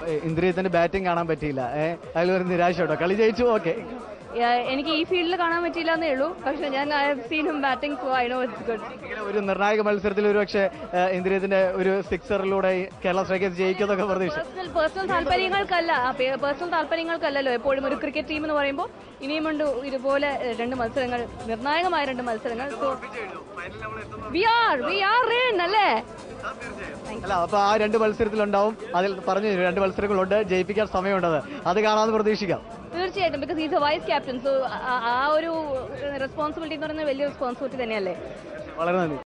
ഇന്ദ്രിയത്തിന്റെ batting കാണാൻ പറ്റിയില്ല ഏഹ് അതിലൊരു നിരാശ കേട്ടോ കളി ജയിച്ചു ഓക്കെ ഏഹ് എനിക്ക് ഈ ഫീൽഡിൽ കാണാൻ പറ്റിയില്ല എന്നേ ഉള്ളൂ പക്ഷെ ഞാൻ I have seen him batting so I know it's good ഇങ്ങനെ ഒരു നിർണായക മത്സരത്തിൽ ഒരു പക്ഷേ ഇന്ദ്രിയത്തിന്റെ ഒരു സിക്സറിലൂടെ കേരള സ്ട്രൈക്കേഴ്സ് ജയിക്കുന്നൊക്കെ പ്രതീക്ഷ പേഴ്സണൽ പേഴ്സണൽ താല്പര്യങ്ങൾക്കല്ല പേഴ്സണൽ താല്പര്യങ്ങൾക്കല്ലല്ലോ എപ്പോഴും ഒരു ക്രിക്കറ്റ് ടീം എന്ന് പറയുമ്പോൾ ഇനിയുമുണ്ട് ഇതുപോലെ ഏഹ്, രണ്ട് മത്സരങ്ങൾ നിർണായകമായ രണ്ട് മത്സരങ്ങൾ so we are we are in അല്ലേ അല്ല അപ്പൊ ആ രണ്ട് മത്സരത്തിലുണ്ടാവും അതിൽ പറഞ്ഞു രണ്ട് മത്സരങ്ങളുണ്ട് ജയിപ്പിക്കാൻ സമയമുണ്ടത് അത് കാണാമെന്ന് പ്രതീക്ഷിക്കാം തീർച്ചയായിട്ടും because is a vice captain so ആ ഒരു റെസ്പോൺസിബിലിറ്റി എന്ന് പറയുന്നത് വലിയ റെസ്പോൺസിബിലിറ്റി തന്നെയല്ലേ വളരെ നന്ദി